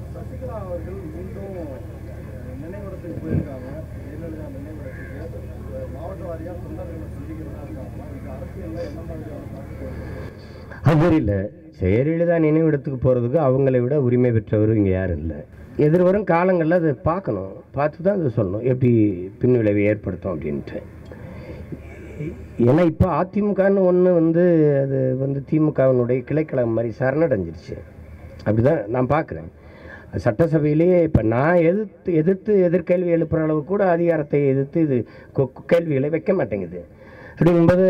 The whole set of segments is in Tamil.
சசிகலா அவர்கள் மீண்டும் நினைவிடத்துக்கு போயிருக்காங்க ஜெயலலிதா நினைவிடத்துக்கு அஹ், மாவட்ட வாரியாக தொண்டர்களை சந்திக்கிறதா இருக்காங்க இது அரசியலில் என்ன மாதிரியான தாக்கத்தை ஏற்படுத்தும்? அது தெரியல ஜெயலலிதா நினைவிடத்துக்கு போகிறதுக்கு அவங்களை விட உரிமை பெற்றவர் இங்கே யாரும் இல்லை எதிர்வரும் காலங்களில் அதை பார்க்கணும் பார்த்து தான் அதை சொல்லணும் எப்படி பின்விளைவை ஏற்படுத்தும் அப்படின்ட்டு ஏன்னா இப்போ அதிமுகன்னு ஒன்று வந்து அது வந்து திமுகவினுடைய கிளைக்கழகம் மாதிரி சரணடைஞ்சிருச்சு அப்படிதான் நான் பார்க்குறேன் சட்டசபையிலேயே இப்போ நான் எதிர்த்து எதிர்த்து எதிர்கேள்வி எழுப்புகிற அளவு கூட அதிகாரத்தை எதிர்த்து இது கொ- கொ- கேள்விகளை வைக்க மாட்டேங்குது அப்படிங்கும்போது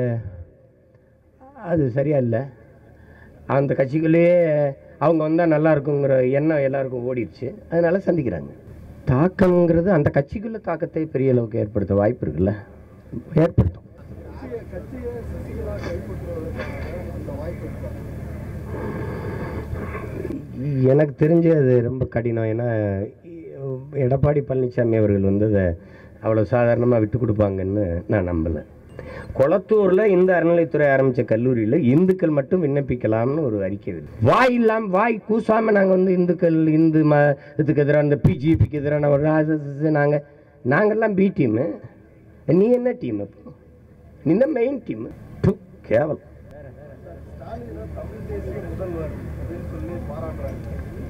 அது சரியா இல்லை அந்த கட்சிக்குள்ளேயே அவங்க வந்தால் நல்லா இருக்குங்கிற எண்ணம் எல்லாருக்கும் ஓடிடுச்சு அதனால சந்திக்கிறாங்க தாக்கம்ங்கிறது அந்த கட்சிக்குள்ள தாக்கத்தை பெரிய அளவுக்கு ஏற்படுத்த வாய்ப்பு இருக்குல்ல ஏற்படுத்தும் கட்சியை கட்சியை சசிகலா கைப்பற்றுவதற்கான அந்த வாய்ப்பு இருக்கா எனக்கு தெரிஞ்சு அது ரொம்ப கடினம் ஏன்னா எடப்பாடி பழனிசாமி அவர்கள் வந்து அதை அவ்வளோ சாதாரணமாக விட்டு கொடுப்பாங்கன்னு நான் நம்பலை கொளத்தூரில் இந்த அறநிலைத்துறை ஆரம்பித்த கல்லூரியில் இந்துக்கள் மட்டும் விண்ணப்பிக்கலாம்னு ஒரு அறிக்கை வருது வாய் இல்லாமல் வாய் கூசாமல் நாங்கள் வந்து இந்துக்கள் இந்து ம இதுக்கு எதிராக இந்த பிஜேபிக்கு எதிரான ஒரு நாங்கள் நாங்கள்லாம் பி டீமு நீ என்ன டீம் இப்போ நீ தான் மெயின் டீமு கேவலம் ஸ்டாலினை தமிழ் தேசிய முதல்வர் அப்படின்னு சொல்லி பாராட்டுறாங்க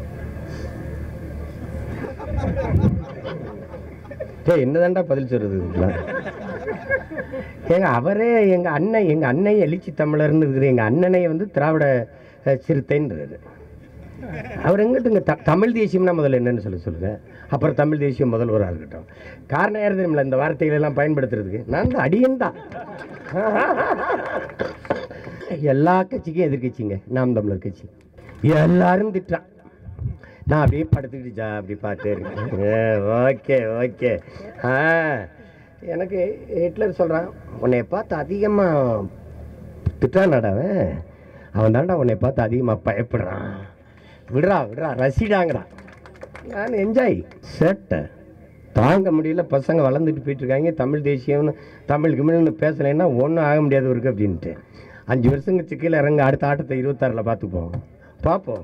ஏ என்னதான்டா பதில் சொல்றது இதுக்கெல்லாம் ஏங்க அவரே எங்க அண்ணன் எங்க அண்ணன் எழுச்சி தமிழர்னு இருக்கிற எங்க அண்ணனை வந்து திராவிட அஹ், சிறுத்தைன்றாரு அவர் எங்கிட்டுங்க த தமிழ் தேசியம்னா முதல்ல என்னன்னு சொல்ல சொல்லுங்க அப்புறம் தமிழ் தேசியம் முதல்வராக இருக்கட்டும் காரணம் யார் தெரியுமில்ல இந்த வார்த்தைகளை எல்லாம் பயன்படுத்துறதுக்கு நான் தான் அடியன் தான் எல்லா கட்சிக்கும் எதிர்கட்சிங்க நாம் தமிழர் கட்சி எல்லாரும் திட்டுறான் நான் அப்படியே படுத்துக்கிட்டு ஜா அப்படி பார்த்துட்டே இருக்கேன் ஓகே ஓகே ஆ எனக்கு ஹிட்லர் சொல்கிறான் உன்னை பார்த்து அதிகமாக திட்டானடாவன் அவன் தான்டா உன்னை பார்த்து அதிகமாக பயப்படுறான் விடுறா விடுறா ரசிடாங்கிறான் நான் என்ஜாய் சேட்டை தாங்க முடியல பசங்க வளர்ந்துட்டு போயிட்டு இருக்காங்க தமிழ் தேசியம்னு தமிழ் கிமிழ்னு பேசலைன்னா ஒன்றும் ஆக முடியாது இருக்கு அப்படின்ட்டு அஞ்சு வருஷம் கழிச்சு கீழே இறங்க அடுத்த ஆட்டத்தை இருபத்தாறில் பார்த்துப்போம் பார்ப்போம்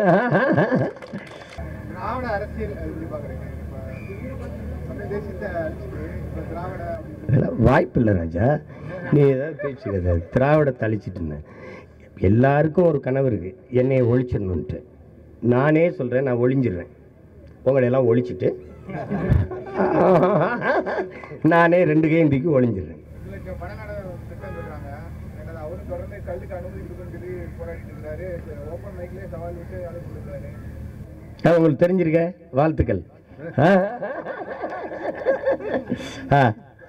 திராவிட அரசியல் எப்படி பார்க்குறீங்க இப்போ தமிழ் தேசியத்தை அழிச்சிட்டு இப்போ திராவிட அதெல்லாம் வாய்ப்பு இல்லை ராஜா நீ ஏதாவது பேச்சுக்கிறத திராவிடத்தை அழிச்சிட்டுன்னு எல்லாருக்கும் ஒரு கனவு இருக்கு என்னை ஒழிச்சிடணுன்ட்டு நானே சொல்கிறேன் நான் ஒளிஞ்சிடுறேன் உங்களை எல்லாம் ஒழிச்சிட்டு நானே ரெண்டு கையும் தூக்கி ஒளிஞ்சிடுறேன் இதுக்கு மனநல திட்டம் சொல்றாங்க என்னது அவரும் தொடர்ந்து கல்விக்கு அனுமதி கொடுக்கணும்னு சொல்லி போராடிட்டு இருக்கிறாரு ஓப்பன் மைக்லேயே சவால் விட்டு அழைப்பு கொடுக்குறாரு அது உங்களுக்கு தெரிஞ்சிருக்க வாழ்த்துக்கள் ஆ? ஆ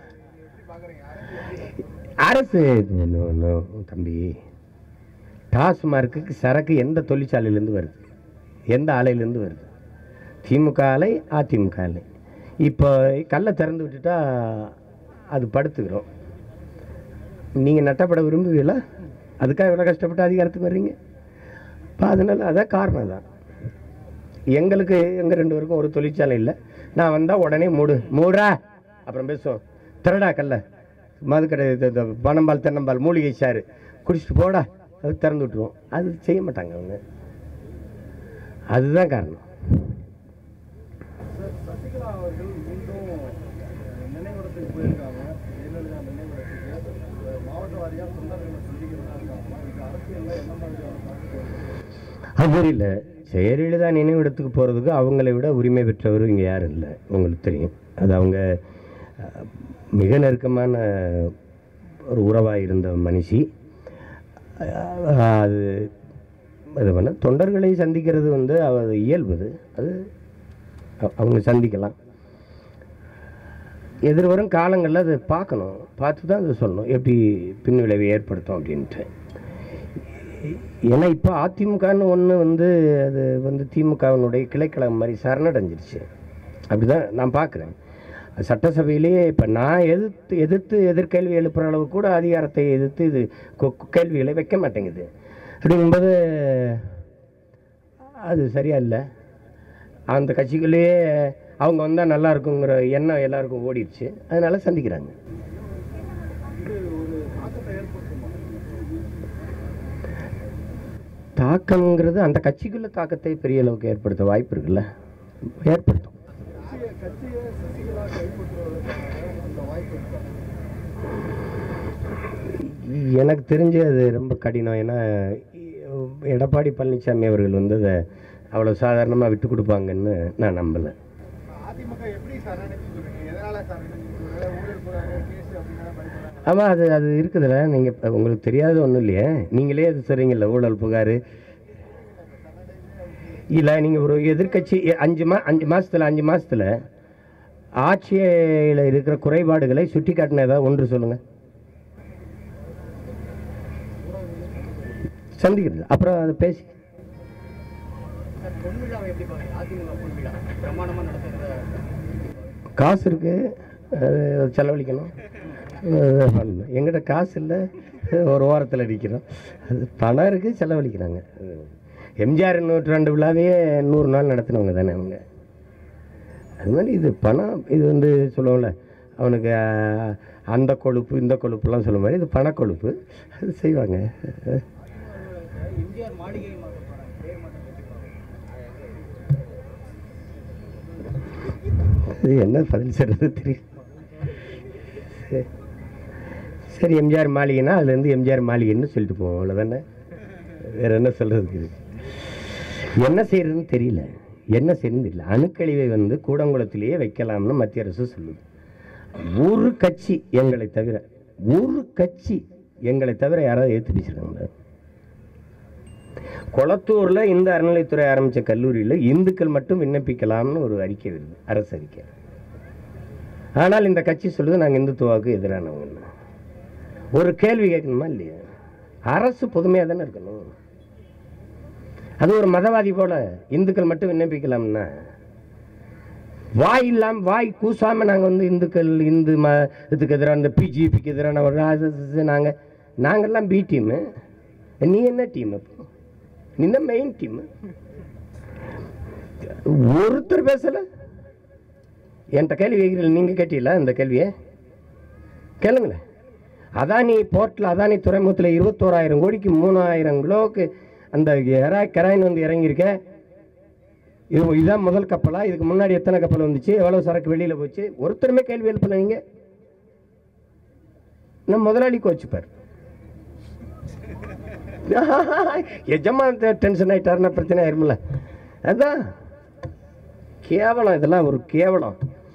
அரசு no, no, தம்பி டாஸ்மார்க்குக்கு சரக்கு எந்த தொழிற்சாலையிலேருந்து வருது எந்த ஆலையிலேருந்து வருது திமுக ஆலை அதிமுக ஆலை இப்போ கல்லை திறந்து விட்டுட்டா அது படுத்துக்கிறோம் நீங்கள் நட்டப்பட விரும்புவீங்களா அதுக்காக இவ்வளோ கஷ்டப்பட்டு அதிகாரத்துக்கு வர்றீங்க இப்போ அதனால அதான் காரணம் தான் எங்களுக்கு எங்கள் ரெண்டு பேருக்கும் ஒரு தொழிற்சாலை இல்லை நான் வந்தால் உடனே மூடு மூடா அப்புறம் பேசுவோம் திரடா கல்ல மதுக்கடை இது இது பனம்பால் தென்னம்பால் மூலிகை சாறு குடிச்சிட்டு போடா அது திறந்து விட்டுருவோம் அது செய்ய மாட்டாங்க அவங்க அதுதான் காரணம் ச- சசிகலா அவர்கள் மீண்டும் அஹ், நினைவிடத்துக்கு போயிருக்காங்க ஜெயலலிதா நினைவிடத்துக்கு அஹ், மாவட்ட வாரியாக தொண்டர்களை சந்திக்கிறதா இருக்காங்க இது அரசியலில் என்ன மாதிரியான தாக்கத்தை ஏற்படுத்தும்? அது தெரியல ஜெயலலிதா நினைவிடத்துக்கு போகிறதுக்கு அவங்களை விட உரிமை பெற்றவர் இங்கே யாரும் இல்லை உங்களுக்கு தெரியும் அது அவங்க அஹ், மிக நெருக்கமான ஒரு உறவாக இருந்த மனுஷி அஹ், அது அது பண்ண தொண்டர்களை சந்திக்கிறது வந்து அது இயல்புது அது அ- அவங்க சந்திக்கலாம் எதிர்வரும் காலங்களில் அதை பார்க்கணும் பார்த்து தான் அதை சொல்லணும் எப்படி பின்விளைவை ஏற்படுத்தும் அப்படின்ட்டு ஏன்னா இப்போ அதிமுகன்னு ஒன்று வந்து அது வந்து திமுகவினுடைய கிளைக்கழகம் மாதிரி சரணடைஞ்சிருச்சு அப்படிதான் நான் பார்க்குறேன் சட்டசபையிலேயே இப்போ நான் எதிர்த்து எதிர்த்து எதிர்கேள்வி எழுப்புகிற அளவு கூட அதிகாரத்தை எதிர்த்து இது கொ- கொ- கேள்விகளை வைக்க மாட்டேங்குது அப்படிங்கும்போது அது சரியா இல்லை அந்த கட்சிக்குள்ளேயே அவங்க வந்தால் நல்லா இருக்குங்கிற எண்ணம் எல்லாருக்கும் ஓடிடுச்சு அதனால சந்திக்கிறாங்க இது ஒரு தாக்கத்தை ஏற்படுத்துமா தாக்கம்ங்கிறது அந்த கட்சிக்குள்ள தாக்கத்தை பெரிய அளவுக்கு ஏற்படுத்த வாய்ப்பு இருக்குல்ல ஏற்படுத்தும் கட்சியை கட்சியை சசிகலா கைப்பற்றுவதற்கான அந்த வாய்ப்பு இருக்கா எனக்கு தெரிஞ்சு அது ரொம்ப கடினம் ஏன்னா எடப்பாடி பழனிசாமி அவர்கள் வந்து அதை அவ்வளோ சாதாரணமாக விட்டு கொடுப்பாங்கன்னு நான் நம்பலை அதிமுக எப்படி சார் நினைச்சு சொல்றீங்க எதனால சார் நினைச்சு சொல்றீங்க ஊழல் போறாங்க கேஸ் அப்படின்னா பயப்படுறாங்க ஆமாம் அது அது இருக்குதுல்ல நீங்கள் உங்களுக்கு தெரியாத ஒன்றும் இல்லையே நீங்களே அது சொல்கிறீங்கல்ல ஊழல் புகார் இல்லை நீங்கள் ஒரு எதிர்க்கட்சி அஞ்சு மா அஞ்சு மாதத்தில் அஞ்சு மாதத்தில் ஆட்சியில் இருக்கிற குறைபாடுகளை சுட்டி காட்டின ஏதாவது ஒன்று சொல்லுங்கள் சந்திக்கிறது அப்புறம் அதை பேசி சார் பொன்விழாவை எப்படி பாருங்க அதிமுக பொன்விழா பிரமாணமா நடத்துகிற காசு இருக்கு அது செலவழிக்கணும் அது பண்ணணும் எங்கிட்ட காசு இல்லை ஒரு ஓரத்தில் அடிக்கிறோம் அது பணம் இருக்குது செலவழிக்கிறாங்க எம்ஜிஆர் நூற்றாண்டு விழாவே நூறு நாள் நடத்தினவங்க தானே அவங்க அது மாதிரி இது பணம் இது வந்து சொல்லுவோம்ல அவனுக்கு அஹ், அந்த கொழுப்பு இந்த கொழுப்புலாம் சொல்ல மாதிரி இது பணக்கொழுப்பு அது செய்வாங்க எம்ஜிஆர் மாளிகை மாற்ற போறாங்க பேர் மட்டும் வச்சுப்பாங்க இது என்ன பதில் சொல்கிறது தெரியும் சரி. சரி எம்ஜிஆர் மாளிகைனா அதுலேருந்து எம்ஜிஆர் மாளிகைன்னு சொல்லிட்டு போவோம் அவ்வளோதானே வேற என்ன சொல்கிறதுக்கு இருக்கு என்ன செய்யறதுன்னு தெரியல என்ன செய்யறதுன்னு தெரியல அணுக்கழிவை வந்து கூடங்குளத்திலேயே வைக்கலாம்னு மத்திய அரசு சொல்லுது ஒரு கட்சி எங்களை தவிர ஒரு கட்சி எங்களை தவிர யாராவது ஏற்று பேசுகிறாங்களா கொளத்தூர்ல இந்த அறநிலைத்துறை ஆரம்பிச்ச கல்லூரியில் இந்துக்கள் மட்டும் விண்ணப்பிக்கலாம்னு ஒரு அறிக்கை வருது அரசு அறிக்கை ஆனால் இந்த கட்சி சொல்லுது நாங்கள் இந்துத்துவாவுக்கு எதிரானவங்க ஒரு கேள்வி கேட்கணுமா இல்லையா அரசு பொதுமையாக தானே இருக்கணும் அது ஒரு மதவாதி போல இந்துக்கள் மட்டும் விண்ணப்பிக்கலாம்னா வாய் இல்லாம வாய் கூசாம நாங்க வந்து இந்துக்கள் இந்து ம இதுக்கு எதிராக இந்த பிஜேபிக்கு எதிரான ஒரு அது இது நாங்க நாங்கெல்லாம் பி டீமு நீ என்ன டீம் அப்போ நீ தான் மெயின் டீம் ஒருத்தர் பேசல என்கிட்ட கேள்வி கேட்கிறீங்க நீங்க கேட்டீங்களா இந்த கேள்வியை கேளுங்களேன் அதானி போர்ட்டில் அதானி துறைமுகத்தில் இருபத்தோராயிரம் கோடிக்கு மூணாயிரம் கிலோவுக்கு அந்த எரா கராயின் வந்து இறங்கியிருக்க இது இதுதான் முதல் கப்பலா இதுக்கு முன்னாடி எத்தனை கப்பல் வந்துச்சு எவ்வளவு சரக்கு வெளியில போச்சு ஒருத்தருமே கேள்வி எழுப்பல நீங்க நம்ம முதலாளி கோச்சுப்பார் எஜமான் டென்ஷன் ஆயிட்டாருன்னா பிரச்சனை ஆயிருமில்ல அதான் கேவலம் இதெல்லாம் ஒரு கேவலம்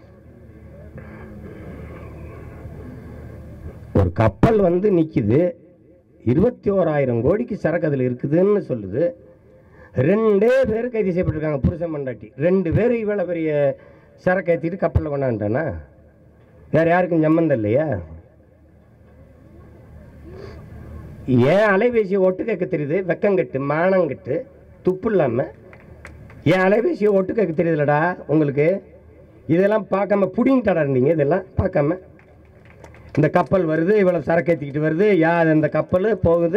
ஒரு கப்பல் வந்து நிக்குது இருபத்தி ஓராயிரம் கோடிக்கு சரக்கு அதில் இருக்குதுன்னு சொல்லுது ரெண்டே பேர் கைது செய்யப்பட்டிருக்காங்க புருஷன் மண்டாட்டி ரெண்டு பேர் இவ்வளோ பெரிய சரக்கு ஏற்றிட்டு கப்பலில் கொண்டாண்டானா வேற யாருக்கும் சம்மந்தம் இல்லையா ஏன் அலைபேசியை ஒட்டு கேட்க தெரியுது வெக்கங்கட்டு மானங்கட்டு துப்பு இல்லாமல் என் அலைபேசியை ஒட்டு கேட்க தெரியுதுலடா உங்களுக்கு இதெல்லாம் பார்க்காம புடிங்கிட்டடா இருந்தீங்க இதெல்லாம் பார்க்காம இந்த கப்பல் வருது இவ்வளவு சரக்கு ஏற்றிக்கிட்டு வருது யார் அந்த கப்பல் போகுது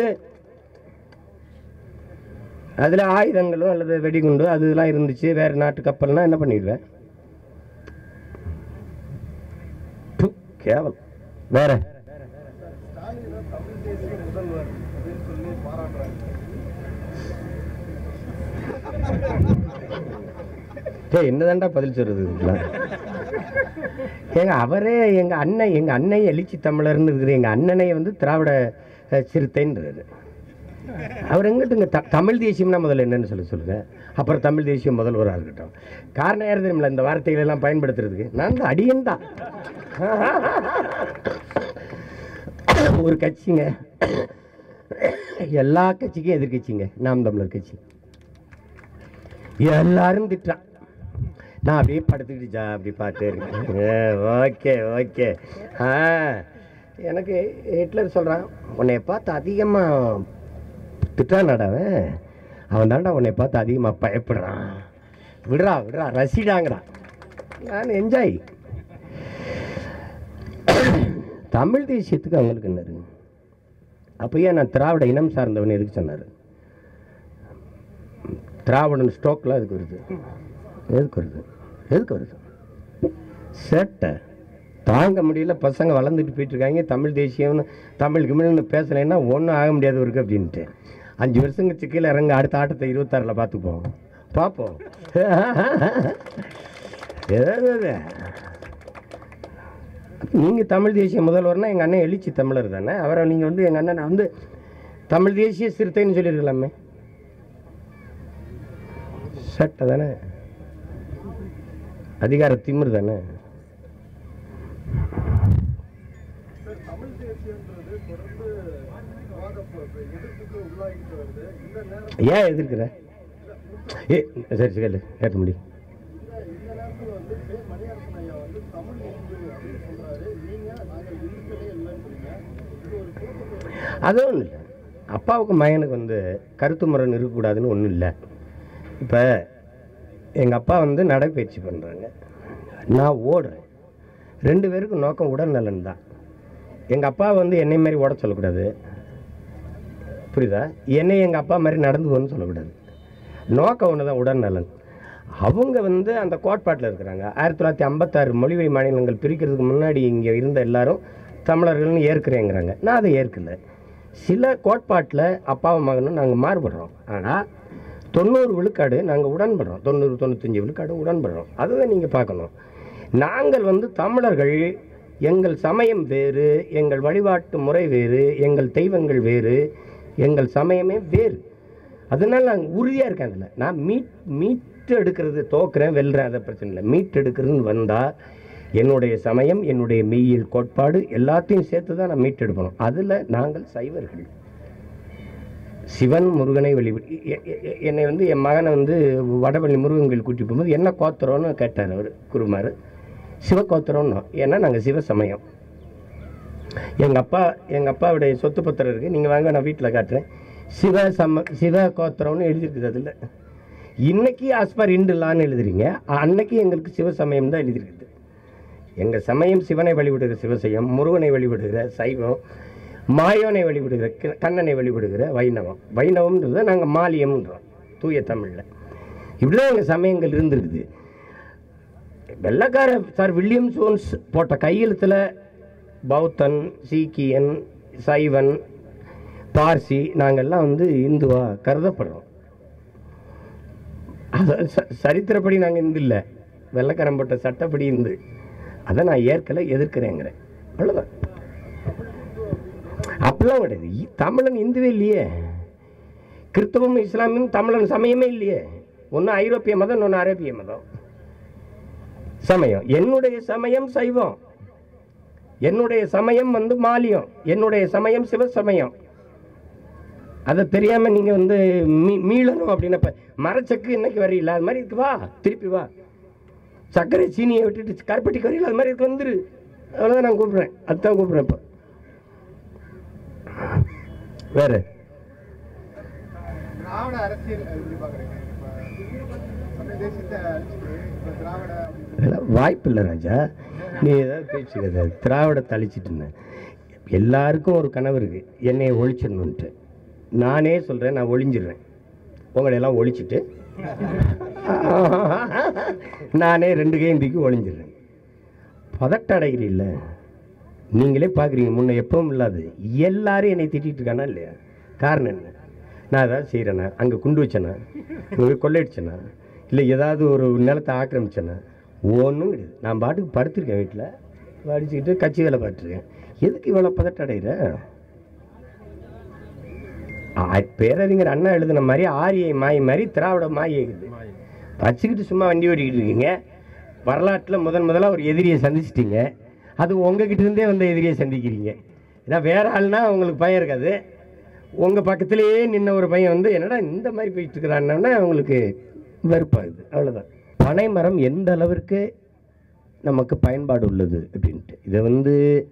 அதில் ஆயுதங்களும் அல்லது வெடிகுண்டு அதெல்லாம் இருந்துச்சு வேறு நாட்டு கப்பல்னா என்ன பண்ணிடுவேன் ப்பு, கேவலம் வேற ஸ்டாலினை தமிழ் தேசிய முதல்வர் அப்படின்னு சொல்லி பாராட்டுறாங்க சரி என்னதான்டா பதில் சொல்றது இதுக்கெல்லாம்? ஏங்க அவரே எங்க அண்ணன் எங்க அண்ணன் எழுச்சி தமிழர்னு இருக்கிற எங்க அண்ணனை வந்து திராவிட அஹ், சிறுத்தைன்றாரு அவர் எங்கிட்டுங்க த தமிழ் தேசியம்னா முதல்ல என்னன்னு சொல்ல சொல்லுங்க அப்புறம் தமிழ் தேசியம் முதல்வராக இருக்கட்டும் காரணம் யார் தெரியுமில்ல இந்த வார்த்தைகளை எல்லாம் பயன்படுத்துறதுக்கு நான் தான் அடியன் தான் ஒரு கட்சிங்க எல்லா கட்சிக்கும் எதிர்கட்சிங்க நாம் தமிழர் கட்சி எல்லாரும் திட்டுறான் நான் அப்படியே படுத்துக்கிட்டு ஜா அப்படி பார்த்து இருக்கேன் ஓகே ஓகே ஆ எனக்கு ஹிட்லர் சொல்கிறான் உன்னை பார்த்து அதிகமாக திட்டானாடாவன் அவன் தான்டா உன்னை பார்த்து அதிகமாக பயப்படுறான் விடுறா விடுறா ரசிடாங்கிறான் நான் என்ஜாய் தமிழ் தேசியத்துக்கு அவங்களுக்கு என்ன இருக்கு அப்போ ஏன் நான் திராவிட இனம் சார்ந்தவன் எதுக்கு சொன்னார் திராவிடன் ஸ்டோக்லாம் எதுக்கு வருது எதுக்கு வருது எதுக்கு வருது சேட்டை தாங்க முடியல பசங்க வளர்ந்துட்டு போயிட்டு இருக்காங்க தமிழ் தேசியம்னு தமிழ் கிமிழ்னு பேசலைன்னா ஒன்றும் ஆக முடியாது இருக்கு அப்படின்ட்டு அஞ்சு வருஷம் கழிச்சு கீழே இறங்க அடுத்த ஆட்டத்தை இருபத்தாறில் பார்த்துப்போம் பார்ப்போம் ஏதாவது நீங்கள் தமிழ் தேசிய முதல்வர்னா எங்கள் அண்ணன் எழுச்சி தமிழர் தானே அவரை நீங்கள் வந்து எங்கள் அண்ணன் வந்து தமிழ் தேசிய சிறுத்தைன்னு சொல்லியிருக்கலாமே சட்டை தானே அதிகார திமிர் தானே சார் தமிழ் தேசியன்றது தொடர்ந்து விவாத ப- ப- எதிர்ப்புக்கு உள்ளாகிட்டு வருது இந்த நேரம் ஏன் எதிர்க்கிற ஏ சரி சரி கேட்ட முடியும் இந்த இந்த நேரத்தில் வந்து பே மணியரசன் ஐயா வந்து தமிழ் இந்து அப்படின்னு சொல்றாரு நீங்க நாங்கள் இந்துக்களே இல்லைன்றீங்க இது ஒரு கூட்டத்தோட அதுவும் ஒன்றும் இல்லை அப்பாவுக்கு மகனுக்கு வந்து கருத்து முரண் இருக்கக்கூடாதுன்னு ஒன்றும் இல்லை இப்போ எங்கள் அப்பா வந்து நடைப்பயிற்சி பண்ணுறாங்க நான் ஓடுறேன் ரெண்டு பேருக்கும் நோக்கம் உடல்நலன் தான் எங்கள் அப்பா வந்து என்னை மாதிரி ஓட சொல்லக்கூடாது புரியுதா என்னை எங்கள் அப்பா மாதிரி நடந்து போகணும்னு சொல்லக்கூடாது நோக்கம் ஒன்று தான் உடல்நலன் அவங்க வந்து அந்த கோட்பாட்டில் இருக்கிறாங்க ஆயிரத்தி தொள்ளாயிரத்தி ஐம்பத்தாறு மொழிவழி மாநிலங்கள் பிரிக்கிறதுக்கு முன்னாடி இங்கே இருந்த எல்லாரும் தமிழர்கள்னு ஏற்கிறேங்கிறாங்க நான் அதை ஏற்கல சில கோட்பாட்டில் அப்பாவும் மகனும் நாங்கள் மாறுபடுறோம் ஆனால் தொண்ணூறு விழுக்காடு நாங்கள் உடன்படுறோம் தொண்ணூறு தொண்ணூத்தஞ்சு விழுக்காடு உடன்படுறோம் அதுதான் நீங்கள் பார்க்கணும் நாங்கள் வந்து தமிழர்கள் எங்கள் சமயம் வேறு எங்கள் வழிபாட்டு முறை வேறு எங்கள் தெய்வங்கள் வேறு எங்கள் சமயமே வேறு அதனால நான் உறுதியாக இருக்கேன் அதில் நான் மீட் மீட்டு எடுக்கிறது தோக்குறேன் வெல்றேன் அதை பிரச்சனை இல்லை மீட் எடுக்கிறதுன்னு வந்தால் என்னுடைய சமயம் என்னுடைய மெய்யியல் கோட்பாடு எல்லாத்தையும் சேர்த்து தான் நான் மீட்டெடுக்கணும் அதில் நாங்கள் சைவர்கள் சிவன் முருகனை வழிபடி எ- எ- எ- என்னை வந்து என் மகனை வந்து வடபள்ளி முருகன் கோயில் கூட்டி போகும்போது என்ன கோத்திரம்னு கேட்டார் அவர் குருமார் சிவகோத்திரம்னு ஏன்னா நாங்கள் சிவ சமயம் எங்கள் அப்பா எங்கள் அப்பாவுடைய சொத்து பத்திரம் இருக்குது நீங்கள் வாங்க நான் வீட்டில் காட்டுறேன் சிவ சம சிவ கோத்திரம்னு எழுதியிருக்குது அதில் இன்னைக்கு ஆஸ்பார் இண்டுலான்னு எழுதுறீங்க அன்னைக்கு எங்களுக்கு சிவ சமயம் தான் எழுதியிருக்குது எங்கள் சமயம் சிவனை வழிபடுகிற சிவசையம் முருகனை வழிபடுகிற சைவம் மாயோனை வழிபடுகிற கி- கண்ணனை வழிபடுகிற வைணவம் வைணவம்ன்றதை நாங்கள் மாலியம்ன்றோம் தூய தமிழில் இப்படிதான் எங்கள் சமயங்கள் இருந்திருக்குது வெள்ளக்கார சார் வில்லியம் ஜோன்ஸ் போட்ட கையெழுத்தில் பௌத்தன் சீக்கியன் சைவன் பார்சி நாங்கள்லாம் வந்து இந்துவா கருதப்படுறோம் அது ச- சரித்திரப்படி நாங்கள் இந்து இல்லை வெள்ளக்காரன் போட்ட சட்டப்படி இந்து அதை நான் ஏற்கலை எதிர்க்கிறேங்கிறேன் அவ்வளோதான் அப்படிலாம் கிடையாது இ- தமிழன் இந்துவே இல்லையே கிறிஸ்தவம் இஸ்லாமியம் தமிழன் சமயமே இல்லையே ஒன்று ஐரோப்பிய மதம் இன்னொன்று அரேபிய மதம் சமயம் என்னுடைய சமயம் சைவம் என்னுடைய சமயம் வந்து மாலியம் என்னுடைய சமயம் சிவசமயம் அதை தெரியாம நீங்க வந்து மீ- மீளணும் அப்படின்னு இப்ப மரச்சக்கு இன்னைக்கு வரையில அது மாதிரி இருக்கு வா திருப்பி வா சர்க்கரை சீனியை விட்டுட்டு கருப்பட்டி வரையில அது மாதிரி இருக்கு வந்துரு அவ்வளோதான் நான் கூப்பிடுறேன் அதுதான் கூப்பிடுறேன் இப்போ வேற திராவிட அரசியல் எப்படி பாக்குறீங்க இப்ப தமிழ் தேசியத்தை அழிச்சிட்டு இப்ப திராவிட அதெல்லாம் வாய்ப்பு இல்லை ராஜா நீ ஏதாவது பேச்சுக்கிறத திராவிடத்தை அழிச்சிட்டு இருந்தேன் எல்லாருக்கும் ஒரு கனவு இருக்கு என்னை ஒழிச்சிடணுன்ட்டு நானே சொல்கிறேன் நான் ஒளிஞ்சிடுறேன் உங்களை எல்லாம் ஒழிச்சிட்டு நானே ரெண்டு கையும் தூக்கி ஒளிஞ்சிடுறேன் பதட்ட அடைகிறீல்ல நீங்களே பார்க்குறீங்க முன்ன எப்பவும் இல்லாது எல்லாரும் என்னை திட்டிட்டு இருக்கானா இல்லையா காரணம் என்ன நான் ஏதாவது செய்கிறேனா அங்கே குண்டு வச்சேனா இங்கே கொள்ளையடிச்சேனா இல்லை ஏதாவது ஒரு நிலத்தை ஆக்கிரமிச்சேனா ஒன்றும் கிடையாது நான் பாட்டுக்கு படுத்திருக்கேன் வீட்டில் படிச்சுக்கிட்டு கட்சி வேலை பார்த்துருக்கேன் எதுக்கு இவ்வளோ பதட்ட அடைகிற ஆ- பேரறிஞர் அண்ணா எழுதின மாதிரி ஆரியை மாய் மாதிரி திராவிட மாய் இருக்குது வச்சுக்கிட்டு சும்மா வண்டி ஓட்டிக்கிட்டு இருக்கீங்க வரலாற்றில் முதன் முதலாக ஒரு எதிரியை சந்திச்சிட்டீங்க அது உங்ககிட்ட இருந்தே வந்த எதிரியை சந்திக்கிறீங்க ஏன்னா வேற ஆள்னா உங்களுக்கு பயம் இருக்காது உங்கள் பக்கத்திலேயே நின்ன ஒரு பையன் வந்து என்னடா இந்த மாதிரி போயிட்டு இருக்கிறான்னா உங்களுக்கு வெறுப்பாகுது அவ்வளோதான் பனை மரம் எந்த அளவிற்கு நமக்கு பயன்பாடு உள்ளது அப்படின்ட்டு இதை வந்து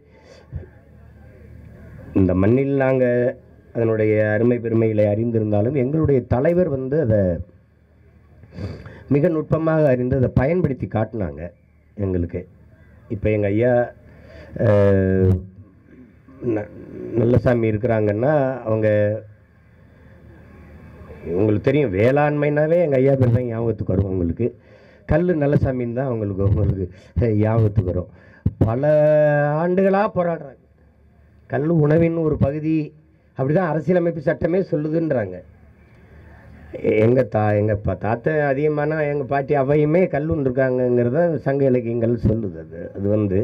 இந்த மண்ணில் நாங்கள் அதனுடைய அருமை பெருமைகளை அறிந்திருந்தாலும் எங்களுடைய தலைவர் வந்து அதை மிக நுட்பமாக அறிந்து அதை பயன்படுத்தி காட்டினாங்க எங்களுக்கு இப்போ எங்கள் ஐயா அஹ், ந- நல்லசாமி இருக்கிறாங்கன்னா அவங்க உங்களுக்கு தெரியும் வேளாண்மைனாவே எங்கள் ஐயா பேர் தான் ஞாபகத்துக்கு வரும் உங்களுக்கு கல் நல்லசாமின்னு தான் அவங்களுக்கு உங்களுக்கு ஞாபகத்துக்கு வரும் பல ஆண்டுகளாக போராடுறாங்க கல் உணவின் ஒரு பகுதி அப்படிதான் அரசியலமைப்பு சட்டமே சொல்லுதுன்றாங்க எங்கள் தா எங்கள் பா தாத்தா அதிகமான எங்கள் பாட்டி அவையுமே கல்லுன்னு இருக்காங்கங்கிறத சங்க இலக்கியங்கள் சொல்லுது அது அது வந்து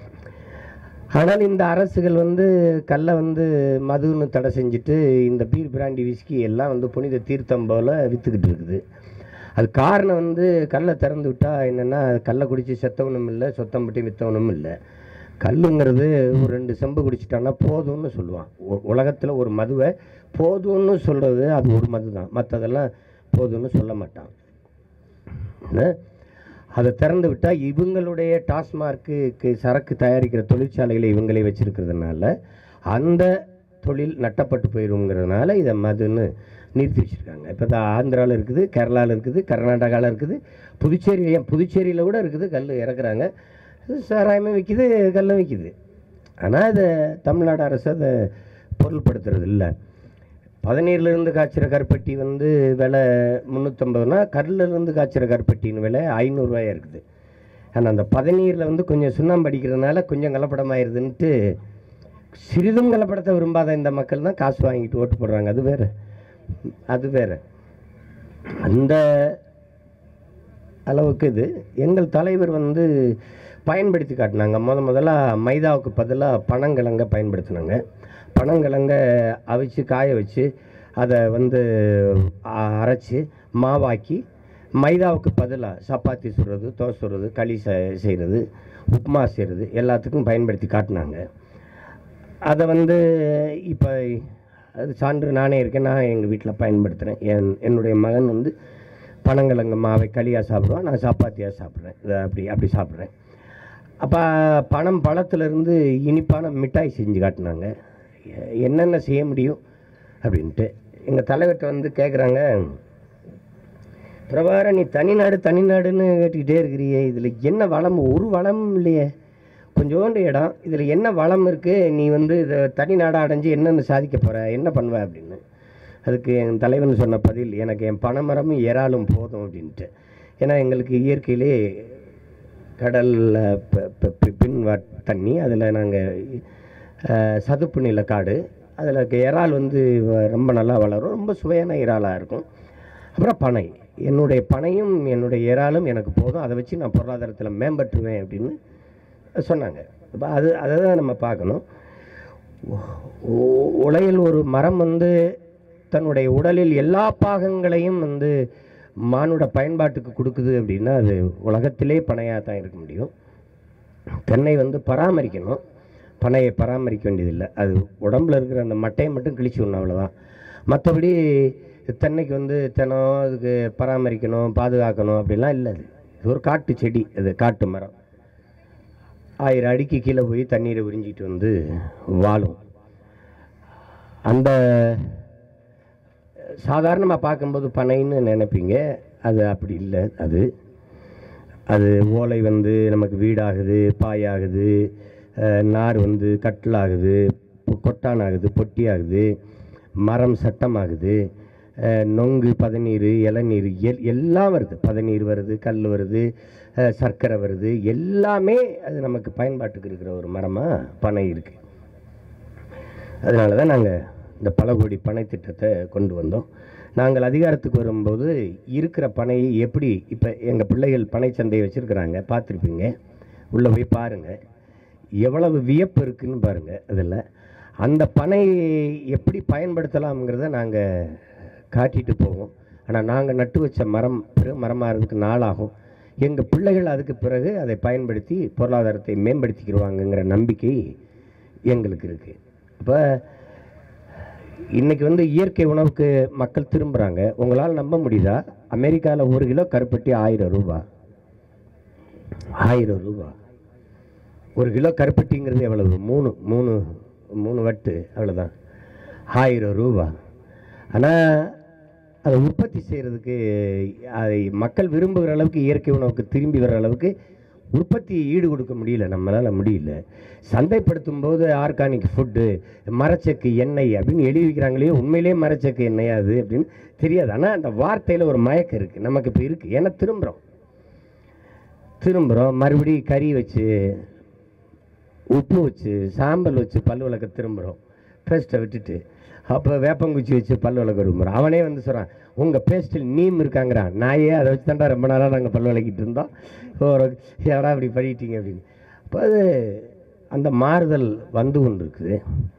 ஆனால் இந்த அரசுகள் வந்து கல்லை வந்து மதுன்னு தடை செஞ்சுட்டு இந்த பீர் பிராண்டி விஸ்கி எல்லாம் வந்து புனித தீர்த்தம் போல் விற்றுக்கிட்டு இருக்குது அது காரணம் வந்து கல்லை திறந்து விட்டால் என்னென்னா கல்லை குடித்து செத்தவனும் இல்லை சொத்தம் பட்டி விற்றவனும் இல்லை கல்லுங்கிறது ஒரு ரெண்டு செம்பு குடிச்சிட்டான்னா போதும்னு சொல்லுவான் உலகத்தில் ஒரு மதுவை போதும்னு சொல்கிறது அது ஒரு மது தான் மற்றதெல்லாம் போதும்னு சொல்ல மாட்டான் என்ன? அதை திறந்து விட்டால் இவங்களுடைய டாஸ்மார்க்கு சரக்கு தயாரிக்கிற தொழிற்சாலைகளை இவங்களே வச்சிருக்கிறதுனால அந்த தொழில் நட்டப்பட்டு போயிருங்கிறதுனால இதை மதுன்னு நிறுத்தி வச்சுருக்காங்க இப்போ தான் ஆந்திராவில் இருக்குது கேரளாவில் இருக்குது கர்நாடகாவில் இருக்குது புதுச்சேரி ஏன் புதுச்சேரியில் கூட இருக்குது கல் இறக்குறாங்க சாராயமே விற்கிது கல்லும் விற்கிது ஆனால் அதை தமிழ்நாடு அரசு அதை பொருள்படுத்துறது இல்லை பதினேழுலேருந்து காய்ச்சிற கருப்பட்டி வந்து விலை முந்நூற்றம்பதுனா கல்லிருந்து காய்ச்சிற கருப்பட்டின்னு விலை ஐநூறுரூவாயா இருக்குது ஆனால் அந்த பதநீரில் வந்து கொஞ்சம் சுண்ணாம்பு அடிக்கிறதுனால கொஞ்சம் கலப்படமாயிருதுன்ட்டு சிறிதும் கலப்படத்தை விரும்பாத இந்த மக்கள் தான் காசு வாங்கிட்டு ஓட்டு போடுறாங்க அது வேற அது வேற அந்த அளவுக்கு இது எங்கள் தலைவர் வந்து பயன்படுத்தி காட்டினாங்க முத முதல்ல மைதாவுக்கு பதிலாக பனங்கிழங்க பயன்படுத்தினாங்க பனங்கிழங்க அவிச்சு காய வச்சு அதை வந்து அ- அரைச்சு மாவாக்கி மைதாவுக்கு பதிலாக சப்பாத்தி சுடுறது தோசை சுடுறது களி செ- செய்கிறது உப்புமா செய்கிறது எல்லாத்துக்கும் பயன்படுத்தி காட்டினாங்க அதை வந்து இப்போ அது சான்று நானே இருக்கேன் நான் எங்கள் வீட்டில் பயன்படுத்துகிறேன் என் என்னுடைய மகன் வந்து பனங்கிழங்கு மாவை களியாக சாப்பிடுவான் நான் சப்பாத்தியாக சாப்பிட்றேன் இதை அப்படி அப்படி சாப்பிட்றேன் அப்போ பனம் பழத்துலேருந்து இனிப்பான மிட்டாய் செஞ்சு காட்டினாங்க எ- என்னென்ன செய்ய முடியும் அப்படின்ட்டு எங்கள் தலைவர்கிட்ட வந்து கேட்குறாங்க பிரபார நீ தனிநாடு தனிநாடுன்னு கேட்டுக்கிட்டே இருக்கிறியே இதில் என்ன வளம் ஒரு வளமும் இல்லையே கொஞ்சோண்டு இடம் இதில் என்ன வளம் இருக்குது நீ வந்து இதை தனி நாடாக அடைஞ்சு என்னென்னு சாதிக்க போகிற என்ன பண்ணுவ அப்படின்னு அதுக்கு என் தலைவன் சொன்ன பதில் எனக்கு என் பனைமரமும் இறாலும் போதும் அப்படின்ட்டு ஏன்னா எங்களுக்கு இயற்கையிலே கடலில் பின் வ- தண்ணி அதில் நாங்கள் சதுப்பு நில காடு அதில் இறால் வந்து வ- ரொம்ப நல்லா வளரும் ரொம்ப சுவையான இறாலாக இருக்கும் அப்புறம் பனை என்னுடைய பனையும் என்னுடைய இறாலும் எனக்கு போதும் அதை வச்சு நான் பொருளாதாரத்தில் மேம்பட்டுருவேன் அப்படின்னு சொன்னாங்க அப்போ அது அதை தான் நம்ம பார்க்கணும் உ- உலகில் ஒரு மரம் வந்து தன்னுடைய உடலில் எல்லா பாகங்களையும் வந்து மானுட பயன்பாட்டுக்கு கொடுக்குது அப்படின்னா அது உலகத்திலே பனையாக தான் இருக்க முடியும் தென்னை வந்து பராமரிக்கணும் பனையை பராமரிக்க வேண்டியதில்லை அது உடம்புல இருக்கிற அந்த மட்டையை மட்டும் கிழிச்சு விடணும் அவ்வளோதான் மற்றபடி தென்னைக்கு வந்து தினம் அதுக்கு பராமரிக்கணும் பாதுகாக்கணும் அப்படிலாம் இல்லை அது இது ஒரு காட்டு செடி அது காட்டு மரம் ஆயிரம் அடிக்கு கீழே போய் தண்ணீரை உறிஞ்சிட்டு வந்து வாழும் அந்த சாதாரணமாக பார்க்கும்போது பனைன்னு நினைப்பீங்க அது அப்படி இல்லை அது அது ஓலை வந்து நமக்கு வீடாகுது பாயாகுது அஹ், நார் வந்து கட்டிலாகுது பொ- கொட்டான் ஆகுது பொட்டி ஆகுது மரம் சட்டமாகுது அஹ், நொங்கு பதநீர் இளநீர் எல் எல்லாம் வருது பதநீர் வருது கல் வருது அஹ், சர்க்கரை வருது எல்லாமே அது நமக்கு பயன்பாட்டுக்கு இருக்கிற ஒரு மரமாக பனை இருக்குது அதனால தான் நாங்கள் இந்த பல கோடி பனை திட்டத்தை கொண்டு வந்தோம் நாங்கள் அதிகாரத்துக்கு வரும்போது இருக்கிற பனையை எப்படி இப்போ எங்கள் பிள்ளைகள் பனை சந்தையை வச்சுருக்குறாங்க பார்த்துருப்பீங்க உள்ளே போய் பாருங்கள் எவ்வளவு வியப்பு இருக்குன்னு பாருங்கள் அதில் அந்த பனை எப்படி பயன்படுத்தலாம்ங்கிறத நாங்கள் காட்டிட்டு போவோம் ஆனால் நாங்கள் நட்டு வச்ச மரம் பெரு மரமாகிறதுக்கு நாளாகும் எங்கள் பிள்ளைகள் அதுக்கு பிறகு அதை பயன்படுத்தி பொருளாதாரத்தை மேம்படுத்திக்கிடுவாங்கங்கிற நம்பிக்கை எங்களுக்கு இருக்குது அப்போ இன்னைக்கு வந்து இயற்கை உணவுக்கு மக்கள் திரும்புகிறாங்க உங்களால் நம்ப முடியுதா அமெரிக்காவில் ஒரு கிலோ கருப்பட்டி ஆயிரம் ரூபாய் ஆயிரம் ரூபாய் ஒரு கிலோ கருப்பட்டிங்கிறது எவ்வளவு மூணு மூணு மூணு வட்டு அவ்வளோதான் ஆயிரம் ரூபாய் ஆனால் அதை உற்பத்தி செய்கிறதுக்கு அதை மக்கள் விரும்புகிற அளவுக்கு இயற்கை உணவுக்கு திரும்பி வர அளவுக்கு உற்பத்தியை ஈடு கொடுக்க முடியல நம்மளால் முடியல சந்தைப்படுத்தும் போது ஆர்கானிக் ஃபுட்டு மரச்செக்கு எண்ணெய் அப்படின்னு எழுதி வைக்கிறாங்களே உண்மையிலேயே மரச்செக்கு எண்ணெயா அது அப்படின்னு தெரியாது ஆனால் அந்த வார்த்தையில் ஒரு மயக்கம் இருக்குது நமக்கு இப்போ இருக்குது ஏன்னா திரும்புகிறோம் திரும்புகிறோம் மறுபடியும் கறி வச்சு உப்பு வச்சு சாம்பல் வச்சு பல் விளக்க திரும்புகிறோம் பேஸ்ட்டை விட்டுட்டு அப்போ வேப்பங்குச்சி வச்சு பல் விளக்க விரும்புகிறோம் அவனே வந்து சொல்கிறான் உங்கள் பேஸ்டில் நீம் இருக்காங்கிறான் நாயே அதை வச்சு தாண்டா ரொம்ப நாளாக நாங்கள் பல் விளக்கிட்டு இருந்தோம் ஒரு ஏடா இப்படி பண்ணிட்டீங்க அப்படின்னு அப்போ அது அந்த மாறுதல் வந்து கொண்டு இருக்குது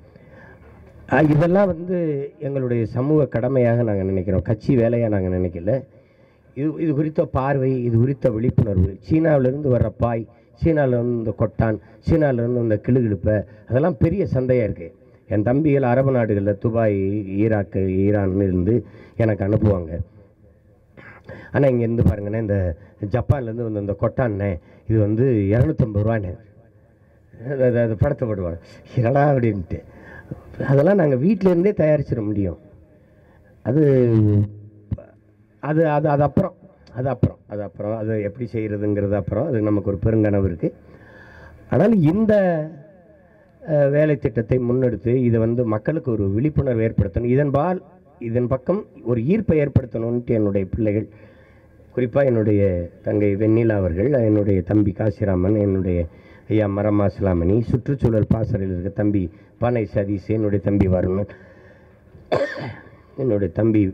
அஹ் இதெல்லாம் வந்து எங்களுடைய சமூக கடமையாக நாங்கள் நினைக்கிறோம் கட்சி வேலையாக நாங்கள் நினைக்கல இது இது குறித்த பார்வை இது குறித்த விழிப்புணர்வு சீனாவிலேருந்து வர்ற பாய் சீனாவிலேருந்து இந்த கொட்டான் சீனாவிலேருந்து இந்த கிளுகிழுப்பை அதெல்லாம் பெரிய சந்தையாக இருக்குது என் தம்பிகள் அரபு நாடுகளில் துபாய் ஈராக்கு ஈரான் இருந்து எனக்கு அனுப்புவாங்க ஆனால் இங்கேருந்து பாருங்கண்ணே இந்த ஜப்பான்லேருந்து வந்து இந்த கொட்டான்னே இது வந்து இரநூத்தம்பது ரூபாண்ணே அது அது- அது படத்தை போடுவாங்க என்னடா அப்படின்ட்டு அதெல்லாம் நாங்கள் வீட்டிலேருந்தே தயாரிச்சிட முடியும் அது அது அது அது அப்புறம் அது அப்புறம் அது அப்புறம் அது எப்படி செய்கிறதுங்கிறது அப்புறம் அது நமக்கு ஒரு பெருங்கனவு இருக்குது ஆனால் இந்த அஹ், வேலை திட்டத்தை முன்னெடுத்து இதை வந்து மக்களுக்கு ஒரு விழிப்புணர்வு ஏற்படுத்தணும் இதன்பால் இதன் பக்கம் ஒரு ஈர்ப்பை ஏற்படுத்தணும்ன்ட்டு என்னுடைய பிள்ளைகள் குறிப்பாக என்னுடைய தங்கை வெண்ணிலா அவர்கள் என்னுடைய தம்பி காசிராமன் என்னுடைய ஐயா மரமா சிலாமணி சுற்றுச்சூழல் பாசறையில் இருக்க தம்பி பானை சதீஷ் என்னுடைய தம்பி வருணன் என்னுடைய தம்பி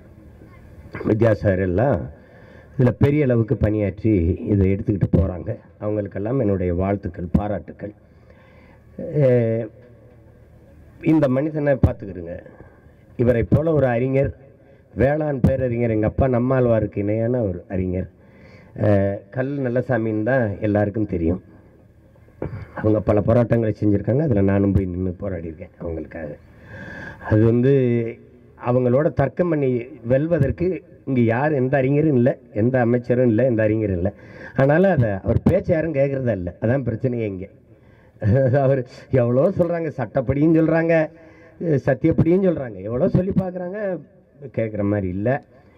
வித்யாசாகர் எல்லாம் இதில் பெரிய அளவுக்கு பணியாற்றி இதை எடுத்துக்கிட்டு போகிறாங்க அவங்களுக்கெல்லாம் என்னுடைய வாழ்த்துக்கள் பாராட்டுக்கள் அஹ் இந்த மனிதனை பார்த்துக்கிடுங்க இவரை போல ஒரு அறிஞர் வேளாண் பேரறிஞர் எங்கள் அப்பா நம்மாழ்வாருக்கு இணையான ஒரு அறிஞர் அஹ் கல் நல்லசாமின்னு தான் எல்லாருக்கும் தெரியும் அவங்க பல போராட்டங்களை செஞ்சுருக்காங்க அதில் நானும் போய் நின்று போராடியிருக்கேன் அவங்களுக்காக அது வந்து அவங்களோட தர்க்கம் பண்ணி வெல்வதற்கு இங்கே யார் எந்த அறிஞரும் இல்லை எந்த அமைச்சரும் இல்லை எந்த அறிஞரும் இல்லை ஆனாலும் அதை அவர் பேச்சை யாரும் கேட்குறதா இல்லை அதான் பிரச்சனையே இங்கே அவர் எவ்வளோ சொல்கிறாங்க சட்டப்படியும் சொல்கிறாங்க சத்தியப்படியும் சொல்கிறாங்க எவ்வளோ சொல்லி பார்க்குறாங்க கேட்குற மாதிரி இல்லை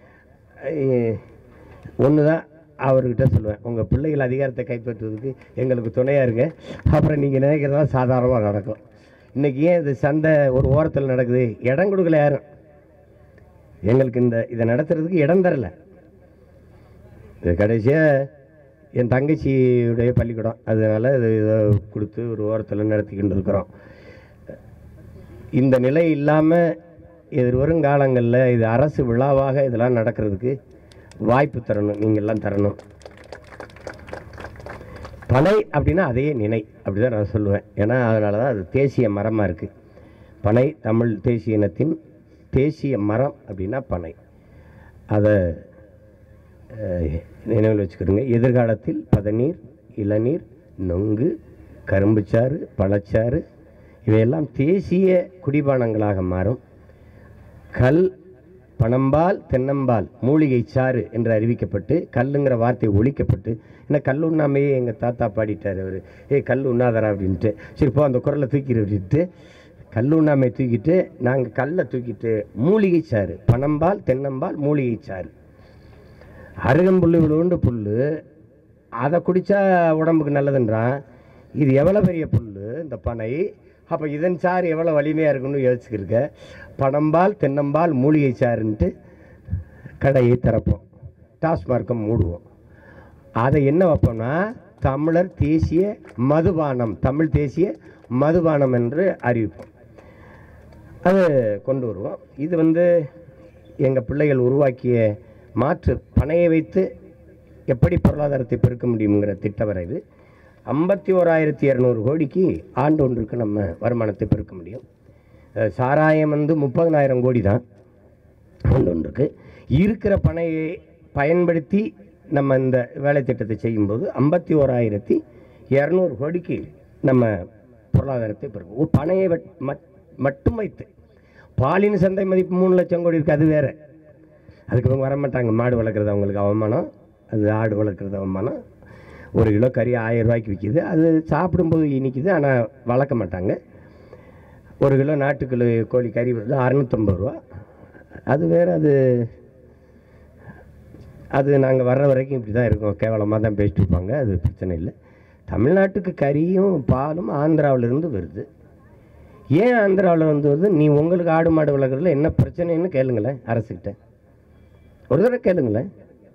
ஒன்று தான் அவர்கிட்ட சொல்லுவேன் உங்கள் பிள்ளைகள் அதிகாரத்தை கைப்பற்றுவதற்கு எங்களுக்கு துணையாக இருங்க அப்புறம் நீங்கள் நினைக்கிறதெல்லாம் சாதாரணமாக நடக்கும் இன்றைக்கி ஏன் இது சண்டை ஒரு ஓரத்தில் நடக்குது இடம் கொடுக்கல யாரும் எங்களுக்கு இந்த இதை நடத்துறதுக்கு இடம் தரல இது கடைசியாக என் தங்கச்சியுடைய பள்ளிக்கூடம் அதனால் இது இதை கொடுத்து ஒரு ஓரத்தில் நடத்திக்கிட்டு இருக்கிறோம் இந்த நிலை இல்லாமல் எதிர்வரும் காலங்களில் இது அரசு விழாவாக இதெல்லாம் நடக்கிறதுக்கு வாய்ப்பு தரணும் நீங்கள்லாம் தரணும் பனை அப்படின்னா அதே நினை அப்படி தான் நான் சொல்லுவேன் ஏன்னா அதனால தான் அது தேசிய மரமாக இருக்குது பனை தமிழ் தேசிய இனத்தின் தேசிய மரம் அப்படின்னா பனை அதை அஹ், நினைவில் வச்சுக்கிடுங்க எதிர்காலத்தில் பதநீர் இளநீர் நொங்கு கரும்புச்சாறு பழச்சாறு இவையெல்லாம் தேசிய குடிபானங்களாக மாறும் கல் பனம்பால் தென்னம்பால் மூலிகை சாறு என்று அறிவிக்கப்பட்டு கல்லுங்கிற வார்த்தை ஒழிக்கப்பட்டு ஏன்னா கல் உண்ணாமையே எங்கள் தாத்தா பாடிட்டார் அவர் ஏய் கல் உண்ணாதரா அப்படின்ட்டு சரி போ அந்த குரலை தூக்கிடு அப்படின்ட்டு கல் உண்ணாமை தூக்கிட்டு நாங்கள் கல்லை தூக்கிட்டு மூலிகை சாறு பனம்பால் தென்னம்பால் மூலிகை சாறு அருகம்புல் விழுவுண்டு புல் அதை குடித்தா உடம்புக்கு நல்லதுன்றான் இது எவ்வளோ பெரிய புல் இந்த பனை அப்போ இதன் சாறு எவ்வளோ வலிமையாக இருக்குன்னு யோசிச்சுக்கிருக்க பனம்பால் தென்னம்பால் மூலிகை சாறுன்ட்டு கடையை திறப்போம் டாஸ்மார்க்கை மூடுவோம் அதை என்ன வைப்போம்னா தமிழர் தேசிய மதுபானம் தமிழ் தேசிய மதுபானம் என்று அறிவிப்போம் அது கொண்டு வருவோம் இது வந்து எங்கள் பிள்ளைகள் உருவாக்கிய மாற்று பணையை வைத்து எப்படி பொருளாதாரத்தை பெருக்க முடியுங்கிற திட்ட வரைவு ஐம்பத்தி ஓராயிரத்தி இரநூறு கோடிக்கு ஆண்டு ஒன்றுக்கு நம்ம வருமானத்தை பெருக்க முடியும் அஹ் சாராயம் வந்து முப்பதனாயிரம் கோடி தான் ஆண்டு ஒன்றுக்கு இருக்கிற பணையை பயன்படுத்தி நம்ம இந்த வேலை திட்டத்தை செய்யும்போது ஐம்பத்தி ஓராயிரத்தி இரநூறு கோடிக்கு நம்ம பொருளாதாரத்தை பெருக்கும் ஒரு பணையை வட்- மட்- மட்டும் வைத்து பாலின் சந்தை மதிப்பு மூணு லட்சம் கோடி இருக்குது அது வேற அதுக்கு இவங்க வர மாட்டாங்க மாடு வளர்க்குறது அவங்களுக்கு அவமானம் அது ஆடு வளர்க்குறது அவமானம் ஒரு கிலோ கறி ஆயிரம் ரூபாய்க்கு விற்கிது அது சாப்பிடும்போது இனிக்குது ஆனால் வளர்க்க மாட்டாங்க ஒரு கிலோ நாட்டுக்கிலோ கோழி கறி வருது அறநூற்றம்பது ரூபா அது வேறு அது அது நாங்கள் வர்ற வரைக்கும் இப்படி தான் இருக்கோம் கேவலமாக தான் பேசிட்டு இருப்பாங்க அது பிரச்சனை இல்லை தமிழ்நாட்டுக்கு கறியும் பாலும் ஆந்திராவிலிருந்து வருது ஏன் ஆந்திராவில் வந்து வருது நீ உங்களுக்கு ஆடு மாடு வளர்க்குறதுல என்ன பிரச்சனைன்னு கேளுங்களேன் அரசுக்கிட்ட ஒரு தடவை கேளுங்களேன்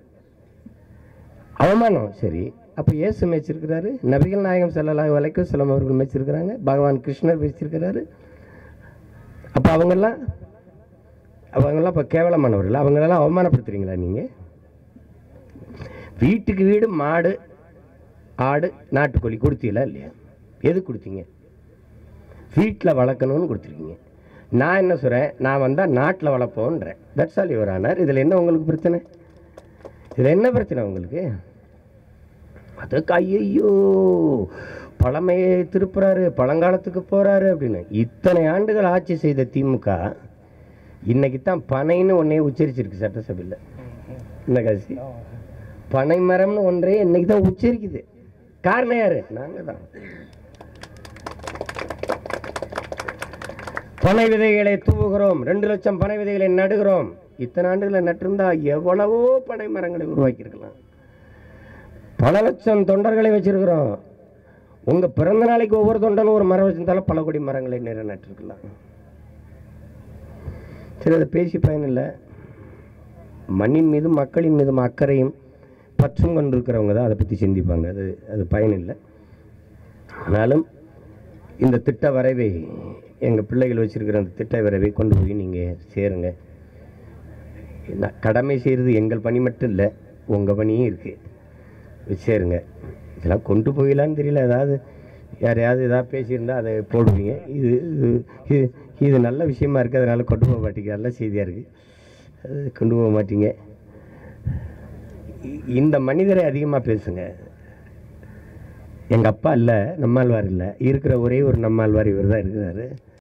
அவமானம் சரி அப்போ இயேசு மேய்ச்சிருக்கிறாரு நபிகள் நாயகம் செல்லலாம் வலைக்கும் சிலம் அவர்கள் மேய்ச்சிருக்கிறாங்க பகவான் கிருஷ்ணர் மேய்ச்சிருக்கிறாரு அப்போ அப்போ அவங்கெல்லாம் அவங்கெல்லாம் இப்போ கேவலமானவர்கள் அவங்களெல்லாம் அவமானப்படுத்துறீங்களா நீங்கள் வீட்டுக்கு வீடு மாடு ஆடு நாட்டுக்கோழி கொடுத்தீங்களா இல்லையா எது கொடுத்தீங்க வீட்டில் வளர்க்கணும்னு கொடுத்துருக்கீங்க நான் என்ன சொல்கிறேன் நான் வந்தால் நாட்டில் வளர்ப்போன்றேன் தட்ஸ் ஆல் யுவர் ஆனார் இதில் என்ன உங்களுக்கு பிரச்சனை இதில் என்ன பிரச்சனை உங்களுக்கு அதுக்கு ஐயையோ பழமையை திருப்புறாரு பழங்காலத்துக்கு போறாரு அப்படின்னு இத்தனை ஆண்டுகள் ஆட்சி செய்த திமுக இன்னைக்கு தான் பனைன்னு ஒன்னே உச்சரிச்சிருக்கு சட்டசபையில் என்ன காசி பனை மரம்னு ஒன்றே இன்னைக்கு தான் உச்சரிக்குது காரணம் யாரு நாங்க தான் பனை விதைகளை தூவுகிறோம் ரெண்டு லட்சம் பனை விதைகளை நடுகிறோம் இத்தனை ஆண்டுகளை நட்டிருந்தா எவ்வளவோ பனை மரங்களை உருவாக்கியிருக்கலாம் பல லட்சம் தொண்டர்களை வச்சிருக்கிறோம் உங்க பிறந்த நாளைக்கு ஒவ்வொரு தொண்டனும் ஒரு மரம் வச்சிருந்தாலும் பல கோடி மரங்களை நிறைய நட்டிருக்கலாம் சரி அதை பேசி பயனில்லை மண்ணின் மீதும் மக்களின் மீதும் அக்கறையும் பற்றும் கொண்டிருக்கிறவங்க தான் அதை பற்றி சிந்திப்பாங்க அது அது பயனில்லை ஆனாலும் இந்த திட்ட வரைவை எங்கள் பிள்ளைகள் வச்சிருக்கிற அந்த திட்ட வரைவை கொண்டு போய் நீங்கள் சேருங்க என்ன கடமை செய்கிறது எங்கள் பணி மட்டும் இல்லை உங்கள் பணியும் இருக்குது சேருங்க இதெல்லாம் கொண்டு போயிடலான்னு தெரியல ஏதாவது யாரையாவது ஏதாவது பேசியிருந்தா அதை போடுவீங்க இது இது- இது இது நல்ல விஷயமா இருக்குது அதனால கொண்டு போக மாட்டீங்க நல்ல செய்தியாக இருக்குது அது கொண்டு போக மாட்டீங்க இ- இந்த மனிதரை அதிகமாக பேசுங்க எங்கள் அப்பா இல்லை நம்மாழ்வார் இல்லை இருக்கிற ஒரே ஒரு நம்மாழ்வார் இவர் தான் இருக்கிறாரு